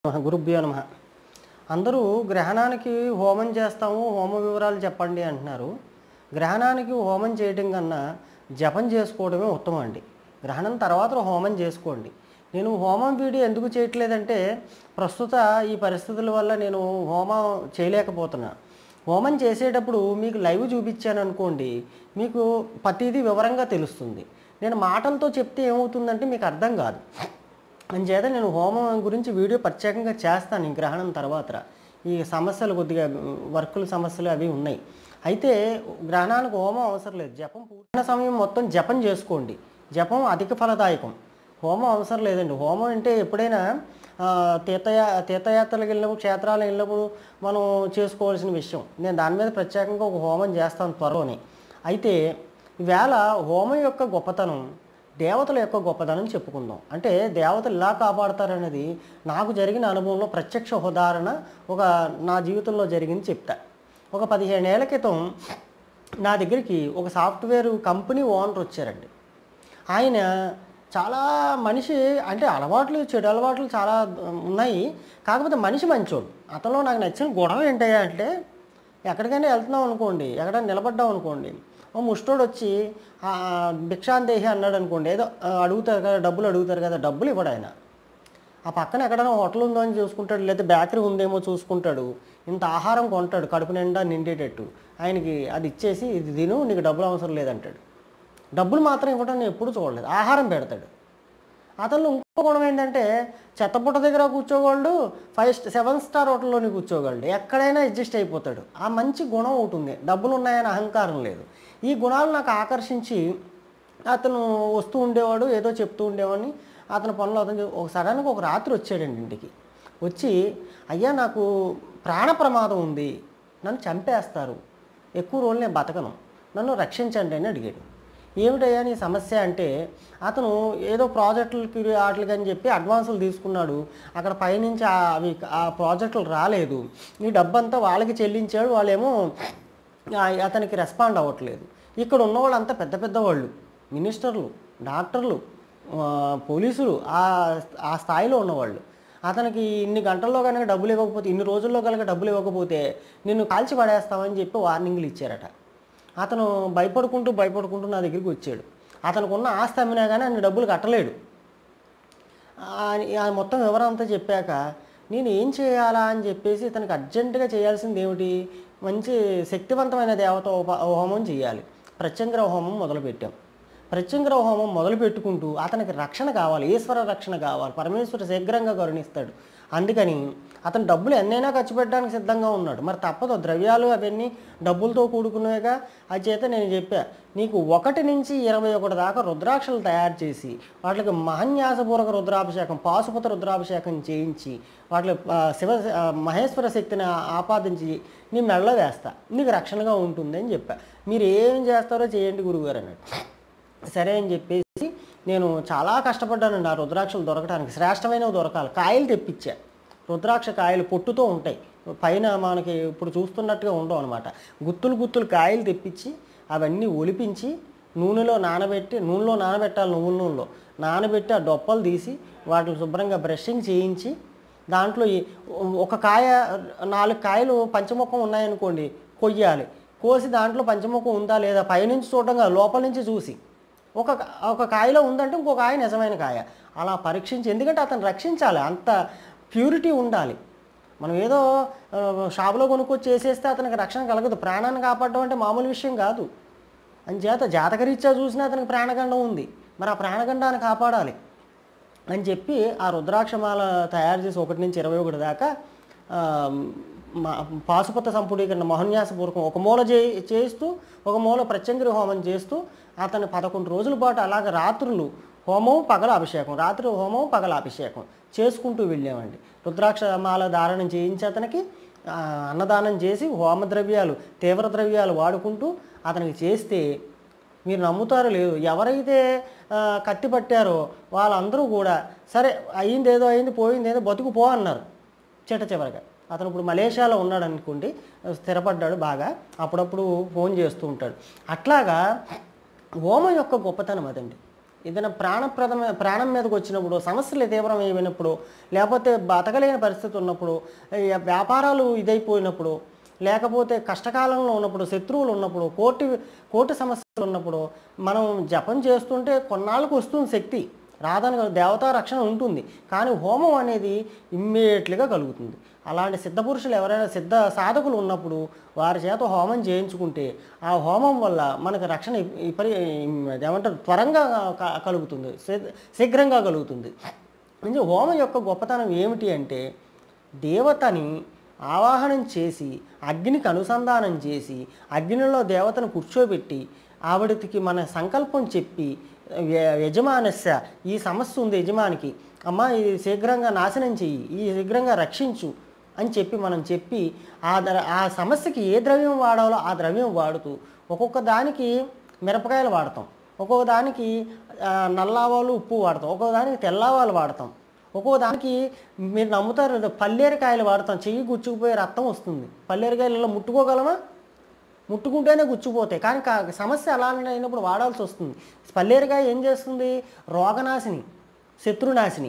నమః గురుభ్యో నమ అందరూ గ్రహణానికి హోమం చేస్తాము హోమ వివరాలు చెప్పండి అంటున్నారు గ్రహణానికి హోమం చేయడం కన్నా జపం చేసుకోవడమే ఉత్తమం అండి గ్రహణం తర్వాత హోమం చేసుకోండి నేను హోమం వీడియో ఎందుకు చేయట్లేదంటే ప్రస్తుత ఈ పరిస్థితుల వల్ల నేను హోమం చేయలేకపోతున్నా హోమం చేసేటప్పుడు మీకు లైవ్ చూపించాను అనుకోండి మీకు ప్రతిదీ వివరంగా తెలుస్తుంది నేను మాటలతో చెప్తే ఏమవుతుందంటే మీకు అర్థం కాదు అంచేత నేను హోమం గురించి వీడియో ప్రత్యేకంగా చేస్తాను ఈ గ్రహణం తర్వాత ఈ సమస్యలు కొద్దిగా వర్కుల సమస్యలు అవి ఉన్నాయి అయితే గ్రహణానికి హోమం అవసరం లేదు జపం పూర్ణ సమయం మొత్తం జపం చేసుకోండి జపం అధిక ఫలదాయకం హోమం అవసరం లేదండి హోమం అంటే ఎప్పుడైనా ఆ, తీర్థయా తీర్థయాత్రలకు వెళ్ళినప్పుడు క్షేత్రాలకు వెళ్ళినప్పుడు మనం చేసుకోవాల్సిన విషయం నేను దాని మీద ప్రత్యేకంగా ఒక హోమం చేస్తాను త్వరలోనే అయితే ఈవేళ హోమం యొక్క గొప్పతనం దేవతల యొక్క గొప్పదనం చెప్పుకుందాం అంటే దేవతలు ఇలా కాపాడతారనేది నాకు జరిగిన అనుభవంలో ప్రత్యక్ష ఉదాహరణ ఒక నా జీవితంలో జరిగింది చెప్తా ఒక పదిహేను ఏళ్ల క్రితం నా దగ్గరికి ఒక సాఫ్ట్వేర్ కంపెనీ ఓనర్ వచ్చారండి ఆయన చాలా మనిషి అంటే అలవాట్లు చెడు అలవాట్లు చాలా ఉన్నాయి కాకపోతే మనిషి మంచోడు అతనిలో నాకు నచ్చిన గొడవ ఏంటయ్యా అంటే ఎక్కడికైనా వెళ్తున్నాం అనుకోండి ఎక్కడైనా నిలబడ్డాం అనుకోండి ఓ ముష్టోడు వచ్చి "ఆ, భిక్షాందేహి అన్నాడు అనుకోండి ఏదో ఆ, అడుగుతారు కదా డబ్బులు అడుగుతారు కదా డబ్బులు ఇవ్వడు ఆయన ఆ పక్కన ఎక్కడైనా హోటల్ ఉందో అని చూసుకుంటాడు లేదా బేకరీ ఉందేమో చూసుకుంటాడు ఇంత ఆహారం కొంటాడు కడుపు నిండా నిండేటట్టు ఆయనకి అది ఇచ్చేసి ఇది తిను నీకు డబ్బులు అవసరం లేదంటాడు డబ్బులు మాత్రం ఇవ్వడం నేను ఎప్పుడు చూడలేదు ఆహారం పెడతాడు అతను ఇంకో గుణం ఏంటంటే చెత్తపుట్ట దగ్గర కూర్చోగలడు ఫైవ్ స్ట- సెవెన్ స్టార్ హోటల్లోని కూర్చోగలడు ఎక్కడైనా అడ్జస్ట్ అయిపోతాడు ఆ మంచి గుణం ఒకటి ఉంది డబ్బులు ఉన్నాయని అహంకారం లేదు ఈ గుణాలు నాకు ఆకర్షించి అతను వస్తూ ఉండేవాడు ఏదో చెప్తూ ఉండేవాడిని అతని పనులు అతను చే- ఒక సడన్గా ఒక రాత్రి వచ్చాడండి ఇంటికి వచ్చి అయ్యా నాకు ప్రాణ ప్రమాదం ఉంది నన్ను చంపేస్తారు ఎక్కువ రోజులు నేను బతకను నన్ను రక్షించండి అని అడిగాడు ఏమిటయ్యా నీ సమస్య అంటే అతను ఏదో ప్రాజెక్టులకి వాటికి అని చెప్పి అడ్వాన్సులు తీసుకున్నాడు అక్కడ పైనుంచి ఆ- అవి ఆ ప్రాజెక్టులు రాలేదు ఈ డబ్బంతా వాళ్ళకి చెల్లించాడు వాళ్ళేమో ఆ, అతనికి రెస్పాండ్ అవ్వట్లేదు ఇక్కడ ఉన్న వాళ్ళంతా పెద్ద పెద్ద వాళ్ళు మినిస్టర్లు డాక్టర్లు ఆ, పోలీసులు ఆ ఆ స్థాయిలో ఉన్నవాళ్ళు అతనికి ఇన్ని గంటల్లో కనుక డబ్బులు ఇవ్వకపోతే ఇన్ని రోజుల్లో కనుక డబ్బులు ఇవ్వకపోతే నిన్ను కాల్చి పడేస్తామని చెప్పి వార్నింగ్లు ఇచ్చారట అతను భయపడుకుంటూ భయపడుకుంటూ నా దగ్గరికి వచ్చాడు అతనికి ఉన్న ఆస్తి అమ్మినా కానీ అన్ని డబ్బులు కట్టలేడు ఆ- ఆ మొత్తం వివరం అంతా చెప్పాక నేను ఏం చేయాలా అని చెప్పేసి ఇతనికి అర్జెంటుగా చేయాల్సింది ఏమిటి మంచి శక్తివంతమైన దేవత ఉప- హోమం చేయాలి ప్రత్యంగ్ర హోమం మొదలుపెట్టాం ప్రత్యంగ్ర హోమం మొదలు పెట్టుకుంటూ అతనికి రక్షణ కావాలి ఈశ్వర రక్షణ కావాలి పరమేశ్వరుడు శీఘ్రంగా కరుణిస్తాడు అందుకని అతను డబ్బులు ఎన్నైనా ఖర్చు పెట్టడానికి సిద్ధంగా ఉన్నాడు మరి తప్పదు ద్రవ్యాలు అవన్నీ డబ్బులతో కూడుకునేగా అది చేత నేను చెప్పా నీకు ఒకటి నుంచి ఇరవై ఒకటి దాకా రుద్రాక్షలు తయారు చేసి వాటికి మహన్యాసపూర్వక రుద్రాభిషేకం పాశుపత రుద్రాభిషేకం చేయించి వాటికి ఆ, శివ ఆ, మహేశ్వర శక్తిని ఆపాదించి నీ మెడలో వేస్తా నీకు రక్షణగా ఉంటుంది అని చెప్పా మీరు ఏం చేస్తారో చేయండి గురువుగారు అన్నాడు సరే అని చెప్పేసి నేను చాలా కష్టపడ్డానండి ఆ రుద్రాక్షలు దొరకడానికి శ్రేష్టమైనవి దొరకాలి కాయలు తెప్పించా రుద్రాక్ష కాయలు పొట్టుతో ఉంటాయి పైన మనకి ఇప్పుడు చూస్తున్నట్టుగా ఉండవు అనమాట గుత్తులు గుత్తులు కాయలు తెప్పించి అవన్నీ ఒలిపించి నూనెలో నానబెట్టి నూనెలో నానబెట్టాలి నువ్వుల నూనెలో నానబెట్టి ఆ డొప్పలు తీసి వాటిని శుభ్రంగా బ్రషింగ్ చేయించి దాంట్లో ఈ- ఒక కాయ నాలుగు కాయలు పంచముఖం ఉన్నాయనుకోండి కొయ్యాలి కోసి దాంట్లో పంచముఖం ఉందా లేదా పైనుంచి చూడడం కాదు లోపల నుంచి చూసి ఒక ఒక కాయలో ఉందంటే ఇంకో కాయ నిజమైన కాయ అలా పరీక్షించి ఎందుకంటే అతను రక్షించాలి అంత ప్యూరిటీ ఉండాలి మనం ఏదో ఆ, షాపులో కొనుక్కొచ్చి చేసేస్తే అతనికి రక్షణ కలగదు ప్రాణాన్ని కాపాడడం అంటే మామూలు విషయం కాదు అంచేత జాతకరీత్యా చూసినా అతనికి ప్రాణగండం ఉంది మరి ఆ ప్రాణగండాన్ని కాపాడాలి అని చెప్పి ఆ రుద్రాక్షమాల తయారు చేసి ఒకటి నుంచి ఇరవై ఒకటి దాకా ఆ, మా- పాశుపత సంపుడీకరణ మహన్యాసపూర్వకం ఒక మూల చే చేస్తూ ఒక మూల ప్రత్యంగిరి హోమం చేస్తూ అతను పదకొండు రోజుల పాటు అలాగ రాత్రులు హోమం పగల అభిషేకం రాత్రి హోమం పగల అభిషేకం చేసుకుంటూ వెళ్ళామండి రుద్రాక్షమాల ధారణం చేయించి అతనికి ఆ, అన్నదానం చేసి హోమ ద్రవ్యాలు తీవ్ర ద్రవ్యాలు వాడుకుంటూ అతనికి చేస్తే మీరు నమ్ముతారో లేదు ఎవరైతే ఆ, కత్తి పట్టారో వాళ్ళందరూ కూడా సరే అయింది ఏదో అయింది పోయింది ఏదో బతుకు పో అన్నారు చిట్ట చివరిగా అతను ఇప్పుడు మలేషియాలో ఉన్నాడు అనుకోండి స్థిరపడ్డాడు బాగా అప్పుడప్పుడు ఫోన్ చేస్తూ ఉంటాడు అట్లాగా హోమం యొక్క గొప్పతనం అదండి ఏదైనా ప్రాణప్రదమైన ప్రాణం మీదకి వచ్చినప్పుడు సమస్యలు తీవ్రమైనప్పుడు లేకపోతే బతకలేని పరిస్థితి ఉన్నప్పుడు ఈ వ్యాపారాలు ఇదైపోయినప్పుడు లేకపోతే కష్టకాలంలో ఉన్నప్పుడు శత్రువులు ఉన్నప్పుడు కోర్టు కోర్టు సమస్యలు ఉన్నప్పుడు మనం జపం చేస్తుంటే కొన్నాళ్ళకు వస్తుంది శక్తి రాదని కాదు, దేవతా రక్షణ ఉంటుంది కానీ హోమం అనేది ఇమ్మీడియట్లీగా కలుగుతుంది అలాంటి సిద్ధ పురుషులు ఎవరైనా సిద్ధ సాధకులు ఉన్నప్పుడు వారి చేత హోమం చేయించుకుంటే ఆ హోమం వల్ల మనకు రక్షణ ఇ- ఇపరి ఏమంటారు త్వరంగా క- కలుగుతుంది శీ- శీఘ్రంగా కలుగుతుంది అంటే హోమం యొక్క గొప్పతనం ఏమిటి అంటే దేవతని ఆవాహనం చేసి అగ్నికి అనుసంధానం చేసి అగ్నిలో దేవతను కూర్చోబెట్టి ఆవిడకి మన సంకల్పం చెప్పి య- యజమానస్య ఈ సమస్య ఉంది యజమానికి అమ్మ ఇది శీఘ్రంగా నాశనం చెయ్యి ఈ శీఘ్రంగా రక్షించు అని చెప్పి మనం చెప్పి ఆ ద్ర- ఆ సమస్యకి ఏ ద్రవ్యం వాడాలో ఆ ద్రవ్యం వాడుతూ ఒక్కొక్క దానికి మిరపకాయలు వాడతాం ఒక్కొక్క దానికి ఆ, నల్లావాలు ఉప్పు వాడతాం ఒక్కొక్క దానికి తెల్లవాలు వాడతాం ఒక్కో దానికి మీరు నమ్ముతారు లేదా పల్లేరకాయలు వాడతాం చెయ్యి గుచ్చుకుపోయే రక్తం వస్తుంది పల్లేరకాయలలో ముట్టుకోగలమా ముట్టుకుంటేనే గుచ్చుకుపోతాయి కానీ కా- సమస్య అలా అయినప్పుడు వాడాల్సి వస్తుంది పల్లేరకాయ ఏం చేస్తుంది రోగనాశిని శత్రునాశిని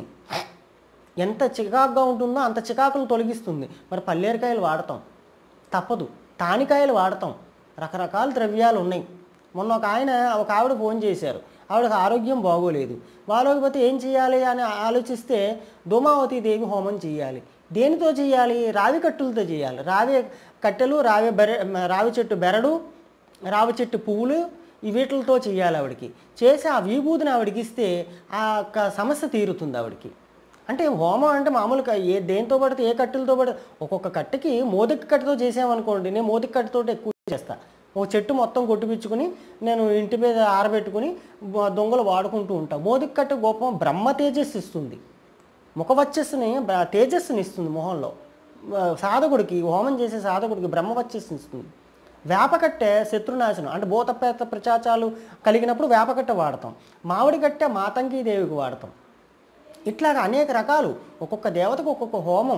ఎంత చికాకుగా ఉంటుందో అంత చికాకులు తొలగిస్తుంది మరి పల్లేరకాయలు వాడతాం తప్పదు తానికాయలు వాడతాం రకరకాల ద్రవ్యాలు ఉన్నాయి మొన్న ఒక ఆయన ఒక ఆవిడ ఫోన్ చేశారు ఆవిడకి ఆరోగ్యం బాగోలేదు బాగోకపోతే ఏం చేయాలి అని ఆలోచిస్తే ధూమావతి దేవి హోమం చేయాలి దేనితో చేయాలి రావి కట్టులతో చేయాలి రావి కట్టెలు రావి బెర రావి చెట్టు బెరడు రావి చెట్టు పువ్వులు ఈ వీటిలతో చేయాలి ఆవిడకి చేసి ఆ విభూతిని ఆవిడకి ఇస్తే ఆ యొక్క సమస్య తీరుతుంది ఆవిడకి అంటే హోమం అంటే మామూలుగా ఏ దేంతో పడితే ఏ కట్టెలతో పడితే ఒక్కొక్క కట్టెకి మోదిక కట్టెతో చేసామనుకోండి నేను మోదిక కట్టెతో ఎక్కువ చేస్తా ఒక చెట్టు మొత్తం కొట్టిపించుకుని నేను ఇంటి మీద ఆరబెట్టుకుని బ- దొంగలు వాడుకుంటూ ఉంటా మోదిక కట్టె గొప్ప బ్రహ్మ తేజస్సు ఇస్తుంది ముఖవచ్చస్సుని బ- తేజస్సుని ఇస్తుంది మొహంలో ఆ, సాధకుడికి హోమం చేసే సాధకుడికి బ్రహ్మవచ్చస్సుని ఇస్తుంది వేపకట్టె శత్రునాశనం అంటే భూతపేత ప్రచాచాలు కలిగినప్పుడు వేపకట్టె వాడతాం మామిడి కట్టె మాతంగి దేవికి వాడతాం ఇట్లాగా అనేక రకాలు ఒక్కొక్క దేవతకు ఒక్కొక్క హోమం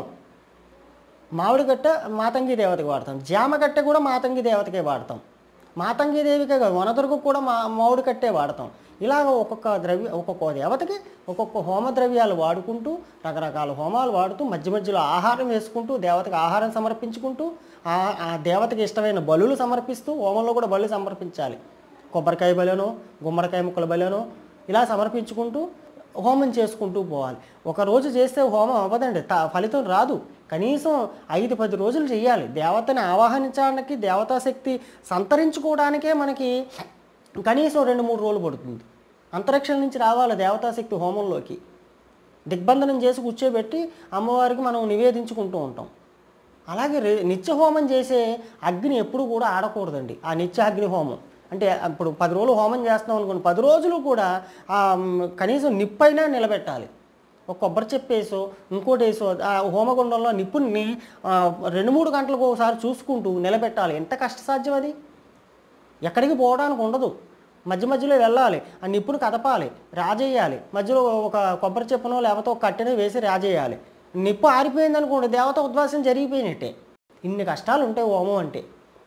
మామిడి కట్ట మాతంగి దేవతకి వాడతాం జామ కట్టె కూడా మాతంగి దేవతకే వాడతాం మాతంగి దేవికే కాదు వనదుర్గకు కూడా మా మామిడి కట్టే వాడతాం ఇలాగ ఒక్కొక్క ద్రవ్య ఒక్కొక్క దేవతకి ఒక్కొక్క హోమ ద్రవ్యాలు వాడుకుంటూ రకరకాల హోమాలు వాడుతూ మధ్య మధ్యలో ఆహారం వేసుకుంటూ దేవతకి ఆహారం సమర్పించుకుంటూ ఆ ఆ దేవతకి ఇష్టమైన బలులు సమర్పిస్తూ హోమంలో కూడా బలు సమర్పించాలి కొబ్బరికాయ బలనో గుమ్మడికాయ ముక్కల బలనో ఇలా సమర్పించుకుంటూ హోమం చేసుకుంటూ పోవాలి ఒక రోజు చేస్తే హోమం అవ్వదండి త ఫలితం రాదు కనీసం ఐదు పది రోజులు చేయాలి దేవతని ఆవాహనించడానికి దేవతా శక్తి సంతరించుకోవడానికే మనకి కనీసం రెండు మూడు రోజులు పడుతుంది అంతరిక్షం నుంచి రావాలి దేవతాశక్తి హోమంలోకి దిగ్బంధనం చేసి కూర్చోబెట్టి అమ్మవారికి మనం నివేదించుకుంటూ ఉంటాం అలాగే రే నిత్య హోమం చేసే అగ్ని ఎప్పుడు కూడా ఆడకూడదండి ఆ నిత్య అగ్ని హోమం అంటే ఇప్పుడు పది రోజులు హోమం చేస్తున్నాం అనుకోండి పది రోజులు కూడా ఆ, మ్, కనీసం నిప్పైనా నిలబెట్టాలి ఒక కొబ్బరి చెప్పేసో ఇంకోటి వేసో ఆ హోమగుండంలో నిప్పుని ఆ, రెండు మూడు గంటలకు ఒకసారి చూసుకుంటూ నిలబెట్టాలి ఎంత కష్టసాధ్యం అది ఎక్కడికి పోవడానికి ఉండదు మధ్య మధ్యలో వెళ్ళాలి ఆ నిప్పును కదపాలి రాజేయాలి మధ్యలో ఒక కొబ్బరి చెప్పునో లేకపోతే ఒక కట్టెనో వేసి రాజేయాలి నిప్పు ఆరిపోయింది అనుకోండి దేవత ఉద్వాసం జరిగిపోయినట్టే ఇన్ని కష్టాలు ఉంటాయి హోమం అంటే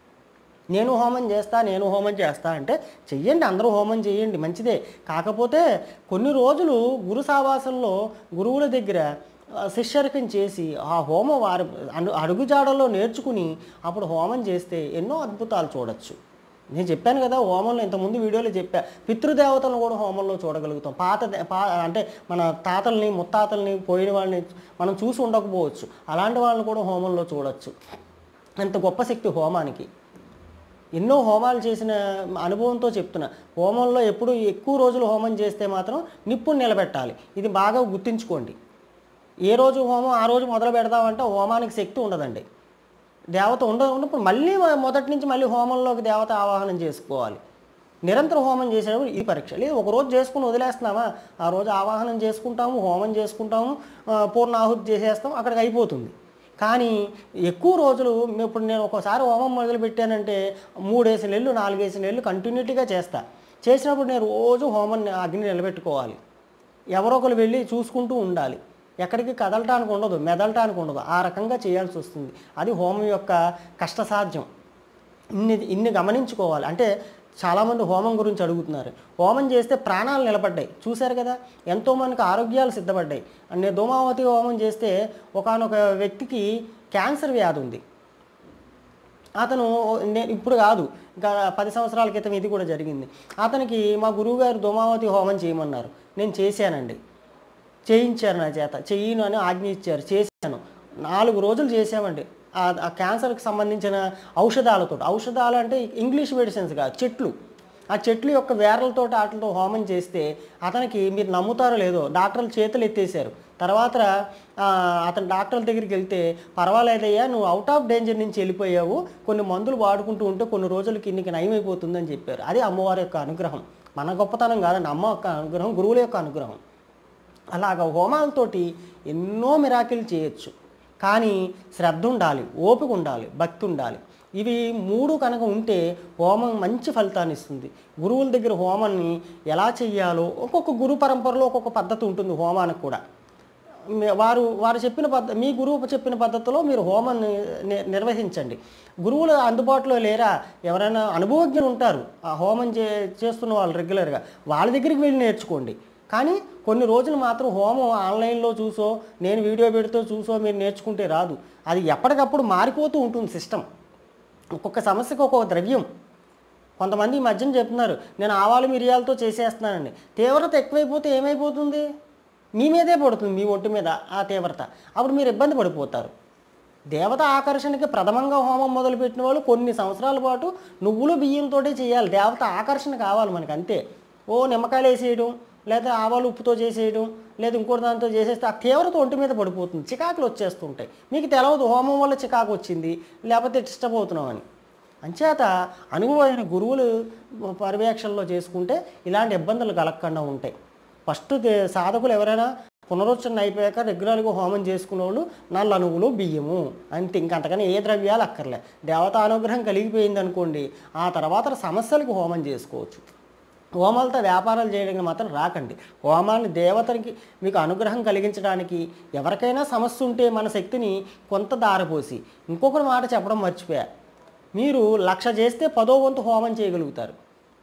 నేను హోమం చేస్తా నేను హోమం చేస్తా అంటే చెయ్యండి అందరూ హోమం చేయండి మంచిదే కాకపోతే కొన్ని రోజులు గురు సావాసంలో గురువుల దగ్గర ఆ, శిష్యరికం చేసి ఆ హోమం వారి అను అడుగుజాడలో నేర్చుకుని అప్పుడు హోమం చేస్తే ఎన్నో అద్భుతాలు చూడొచ్చు నేను చెప్పాను కదా హోమంలో ఇంతకుముందు వీడియోలో చెప్పా పితృదేవతలను కూడా హోమంలో చూడగలుగుతాం పాత దే- పా అంటే మన తాతల్ని ముత్తాతల్ని పోయిన వాళ్ళని మనం చూసి ఉండకపోవచ్చు అలాంటి వాళ్ళని కూడా హోమంలో చూడొచ్చు అంత గొప్ప శక్తి హోమానికి ఎన్నో హోమాలు చేసిన అనుభవంతో చెప్తున్నా హోమంలో ఎప్పుడు ఎక్కువ రోజులు హోమం చేస్తే మాత్రం నిప్పుని నిలబెట్టాలి ఇది బాగా గుర్తుంచుకోండి ఏ రోజు హోమం ఆ రోజు మొదలు పెడదామంటే హోమానికి శక్తి ఉండదండి దేవత ఉండ ఉన్నప్పుడు మళ్ళీ మ- మొదటి నుంచి మళ్ళీ హోమంలోకి దేవత ఆవాహనం చేసుకోవాలి నిరంతరం హోమం చేసేటప్పుడు ఈ పరీక్ష లేదు ఒక రోజు చేసుకుని వదిలేస్తున్నామా ఆ రోజు ఆవాహనం చేసుకుంటాము హోమం చేసుకుంటాము ఆ, పూర్ణాహుతి చేసేస్తాం అక్కడికి అయిపోతుంది కానీ ఎక్కువ రోజులు ఇప్పుడు నేను ఒకసారి హోమం మొదలు పెట్టానంటే మూడేసి నెలలు నాలుగేసి నెలలు కంటిన్యూటీగా చేస్తా చేసినప్పుడు నేను రోజు హోమం అగ్ని నిలబెట్టుకోవాలి ఎవరో ఒకరు వెళ్ళి చూసుకుంటూ ఉండాలి ఎక్కడికి కదలటానికి ఉండదు మెదలటానికి ఉండదు ఆ రకంగా చేయాల్సి వస్తుంది అది హోమం యొక్క కష్టసాధ్యం ఇన్ని ఇన్ని గమనించుకోవాలి అంటే చాలామంది హోమం గురించి అడుగుతున్నారు హోమం చేస్తే ప్రాణాలు నిలబడ్డాయి చూశారు కదా ఎంతోమందికి ఆరోగ్యాలు సిద్ధపడ్డాయి నేను ధూమావతి హోమం చేస్తే ఒకానొక వ్యక్తికి క్యాన్సర్ వ్యాధి ఉంది అతను నేను ఇప్పుడు కాదు ఇంకా పది సంవత్సరాల క్రితం ఇది కూడా జరిగింది అతనికి మా గురువుగారు ధూమావతి హోమం చేయమన్నారు నేను చేశానండి చేయించారు నా చేత చెయ్యను అని ఆజ్ఞ ఇచ్చారు చేశాను నాలుగు రోజులు చేసామండి ఆ ఆ క్యాన్సర్కి సంబంధించిన ఔషధాలతో ఔషధాలు అంటే ఇంగ్లీష్ మెడిసిన్స్ కాదు చెట్లు ఆ చెట్లు యొక్క వేర్లతో వాటితో హోమం చేస్తే అతనికి మీరు నమ్ముతారో లేదో డాక్టర్లు చేతులు ఎత్తేసారు తర్వాత ఆ, అతను డాక్టర్ల దగ్గరికి వెళ్తే పర్వాలేదయ్యా నువ్వు అవుట్ ఆఫ్ డేంజర్ నుంచి వెళ్ళిపోయావు కొన్ని మందులు వాడుకుంటూ ఉంటే కొన్ని రోజులకి నీకు నయమైపోతుందని చెప్పారు అది అమ్మవారి యొక్క అనుగ్రహం మన గొప్పతనం కాదండి అమ్మ యొక్క అనుగ్రహం గురువుల యొక్క అనుగ్రహం అలాగ హోమాలతోటి ఎన్నో మిరాకిల్ చేయొచ్చు కానీ శ్రద్ధ ఉండాలి ఓపిక ఉండాలి భక్తి ఉండాలి ఇవి మూడు కనుక ఉంటే హోమం మంచి ఫలితాన్ని ఇస్తుంది గురువుల దగ్గర హోమాన్ని ఎలా చెయ్యాలో ఒక్కొక్క గురు పరంపరలో ఒక్కొక్క పద్ధతి ఉంటుంది హోమానికి కూడా మీ- వారు వారు చెప్పిన పద్ధ మీ గురువు చెప్పిన పద్ధతిలో మీరు హోమాన్ని ని- నిర్వహించండి గురువులు అందుబాటులో లేరా ఎవరైనా అనుభవజ్ఞులు ఉంటారు ఆ హోమం చే చేస్తున్న వాళ్ళు రెగ్యులర్గా వాళ్ళ దగ్గరికి వెళ్ళి నేర్చుకోండి కానీ కొన్ని రోజులు మాత్రం హోమం ఆన్లైన్లో చూసో నేను వీడియో పెడుతూ చూసో మీరు నేర్చుకుంటే రాదు అది ఎప్పటికప్పుడు మారిపోతూ ఉంటుంది సిస్టమ్ ఒక్కొక్క సమస్యకు ఒక్కొక్క ద్రవ్యం కొంతమంది ఈ మధ్యన చెప్తున్నారు నేను ఆవాలు మిరియాలతో చేసేస్తున్నానండి తీవ్రత ఎక్కువైపోతే ఏమైపోతుంది మీ మీదే పడుతుంది మీ ఒంటి మీద ఆ తీవ్రత అప్పుడు మీరు ఇబ్బంది పడిపోతారు దేవత ఆకర్షణకి ప్రథమంగా హోమం మొదలుపెట్టిన వాళ్ళు కొన్ని సంవత్సరాల పాటు నువ్వులు బియ్యంతోటే చేయాలి దేవత ఆకర్షణ కావాలి మనకి అంతే ఓ నిమ్మకాయలు వేసేయడం లేదా ఆవాలు ఉప్పుతో చేసేయడం లేదా ఇంకోటి దాంతో చేసేస్తే ఆ తీవ్రత ఒంటి మీద పడిపోతుంది చికాకులు వచ్చేస్తుంటాయి మీకు తెలవదు హోమం వల్ల చికాకు వచ్చింది లేకపోతే డిస్టర్బ్ అవుతున్నామని అంచేత అనుభవమైన గురువులు పర్యవేక్షణలో చేసుకుంటే ఇలాంటి ఇబ్బందులు కలగకుండా ఉంటాయి ఫస్ట్ దే- సాధకులు ఎవరైనా పునరుచ్చరణ అయిపోయాక రెగ్యులర్గా హోమం చేసుకునే వాళ్ళు నల్ల అనువులు బియ్యము అంతే ఇంకంతకని ఏ ద్రవ్యాలు అక్కర్లే దేవతా అనుగ్రహం కలిగిపోయింది అనుకోండి ఆ తర్వాత సమస్యలకు హోమం చేసుకోవచ్చు హోమాలతో వ్యాపారాలు చేయడానికి మాత్రం రాకండి హోమాన్ని దేవతనికి మీకు అనుగ్రహం కలిగించడానికి ఎవరికైనా సమస్య ఉంటే మన శక్తిని కొంత దారపోసి ఇంకొకటి మాట చెప్పడం మర్చిపోయా మీరు లక్ష చేస్తే పదో వంతు హోమం చేయగలుగుతారు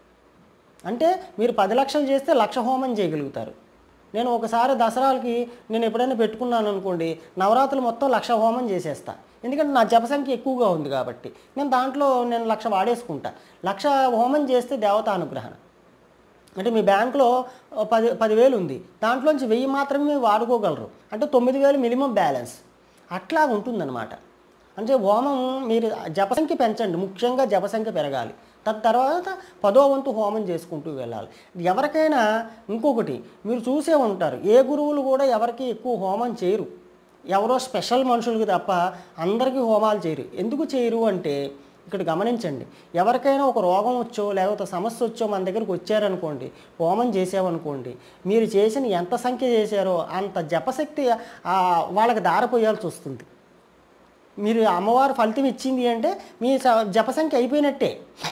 అంటే మీరు పది లక్షలు చేస్తే లక్ష హోమం చేయగలుగుతారు నేను ఒకసారి దసరాలకి నేను ఎప్పుడైనా పెట్టుకున్నాను అనుకోండి నవరాత్రులు మొత్తం లక్ష హోమం చేసేస్తా ఎందుకంటే నా జపసంఖ్య ఎక్కువగా ఉంది కాబట్టి నేను దాంట్లో నేను లక్ష వాడేసుకుంటా లక్ష హోమం చేస్తే దేవతా అనుగ్రహణ అంటే మీ బ్యాంకులో పది పదివేలు ఉంది దాంట్లోంచి వెయ్యి మాత్రమే వాడుకోగలరు అంటే తొమ్మిది వేలు మినిమం బ్యాలెన్స్ అట్లా ఉంటుందన్నమాట అంటే హోమం మీరు జపసంఖ్య పెంచండి ముఖ్యంగా జపసంఖ్య పెరగాలి తద్ తర్వాత పదో వంతు హోమం చేసుకుంటూ వెళ్ళాలి ఎవరికైనా ఇంకొకటి మీరు చూసే ఉంటారు ఏ గురువులు కూడా ఎవరికి ఎక్కువ హోమం చేయరు ఎవరో స్పెషల్ మనుషులకు తప్ప అందరికీ హోమాలు చేయరు ఎందుకు చేయరు అంటే ఇక్కడ గమనించండి ఎవరికైనా ఒక రోగం వచ్చో లేకపోతే సమస్య వచ్చో మన దగ్గరికి వచ్చారనుకోండి హోమం చేసామనుకోండి మీరు చేసిన ఎంత సంఖ్య చేశారో అంత జపశక్తి ఆ, వాళ్ళకి దారపోయాల్సి వస్తుంది మీరు అమ్మవారు ఫలితం ఇచ్చింది అంటే మీ స- జపసంఖ్య అయిపోయినట్టే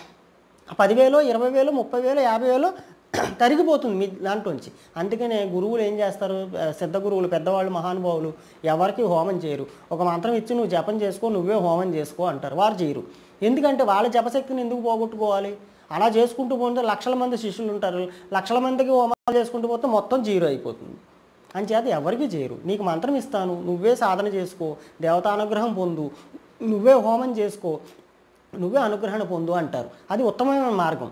పదివేలు ఇరవై వేలు ముప్పై వేలు యాభై వేలు తరిగిపోతుంది మీ దాంట్లోంచి అందుకనే గురువులు ఏం చేస్తారు ఆ, సిద్ధ గురువులు పెద్దవాళ్ళు మహానుభావులు ఎవరికి హోమం చేయరు ఒక మంత్రం ఇచ్చి నువ్వు జపం చేసుకో నువ్వే హోమం చేసుకో అంటారు వారు చేయరు ఎందుకంటే వాళ్ళ జపశక్తిని ఎందుకు పోగొట్టుకోవాలి అలా చేసుకుంటూ పోతే లక్షల మంది శిష్యులు ఉంటారు లక్షల మందికి హోమాలు చేసుకుంటూ పోతే మొత్తం జీరో అయిపోతుంది అంచేత ఎవరికి చేయరు నీకు మంత్రం ఇస్తాను నువ్వే సాధన చేసుకో దేవతానుగ్రహం పొందు నువ్వే హోమం చేసుకో నువ్వే అనుగ్రహణ పొందు అంటారు అది ఉత్తమమైన మార్గం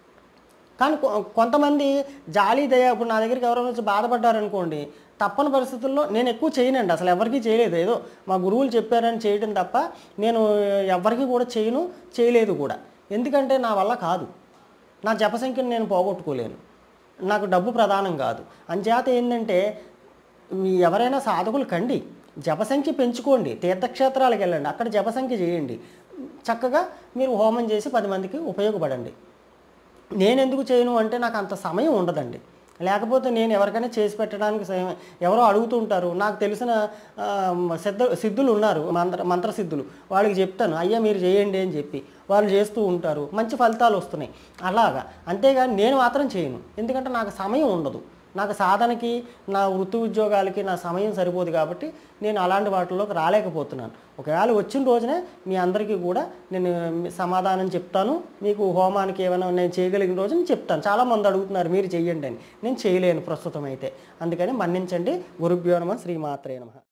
కానీ కొ- కొంతమంది జాలి దయ ఇప్పుడు నా దగ్గరికి ఎవరైనా వచ్చి బాధపడ్డారనుకోండి తప్పని పరిస్థితుల్లో నేను ఎక్కువ చేయనండి అసలు ఎవరికీ చేయలేదు ఏదో మా గురువులు చెప్పారని చేయడం తప్ప నేను ఎవరికి కూడా చేయను చేయలేదు కూడా ఎందుకంటే నా వల్ల కాదు నా జపసంఖ్యను నేను పోగొట్టుకోలేను నాకు డబ్బు ప్రధానం కాదు అంచేత ఏంటంటే మీ ఎవరైనా సాధకులు కండి జపసంఖ్య పెంచుకోండి తీర్థక్షేత్రాలకు వెళ్ళండి అక్కడ జపసంఖ్య చేయండి చక్కగా మీరు హోమం చేసి పది మందికి ఉపయోగపడండి నేను ఎందుకు చేయను అంటే నాకు అంత సమయం ఉండదండి లేకపోతే నేను ఎవరికైనా చేసి పెట్టడానికి సమయం- ఎవరో అడుగుతుంటారు నాకు తెలిసిన ఆ, సిద్ధ సిద్ధులు ఉన్నారు మంత్ర మంత్రసిద్ధులు వాళ్ళకి చెప్తాను అయ్యా మీరు చేయండి అని చెప్పి వాళ్ళు చేస్తూ ఉంటారు మంచి ఫలితాలు వస్తున్నాయి అలాగా అంతేగాని నేను మాత్రం చేయను ఎందుకంటే నాకు సమయం ఉండదు నాకు సాధనకి నా వృత్తి ఉద్యోగాలకి నా సమయం సరిపోదు కాబట్టి నేను అలాంటి వాటిలోకి రాలేకపోతున్నాను ఒకవేళ వచ్చిన రోజునే మీ అందరికీ కూడా నేను సమాధానం చెప్తాను మీకు హోమానికి ఏమైనా నేను చేయగలిగిన రోజు నేను చెప్తాను చాలామంది అడుగుతున్నారు మీరు చెయ్యండి అని నేను చేయలేను ప్రస్తుతం అయితే అందుకని మన్నించండి గురుభ్యో నమ శ్రీమాత్రే నమ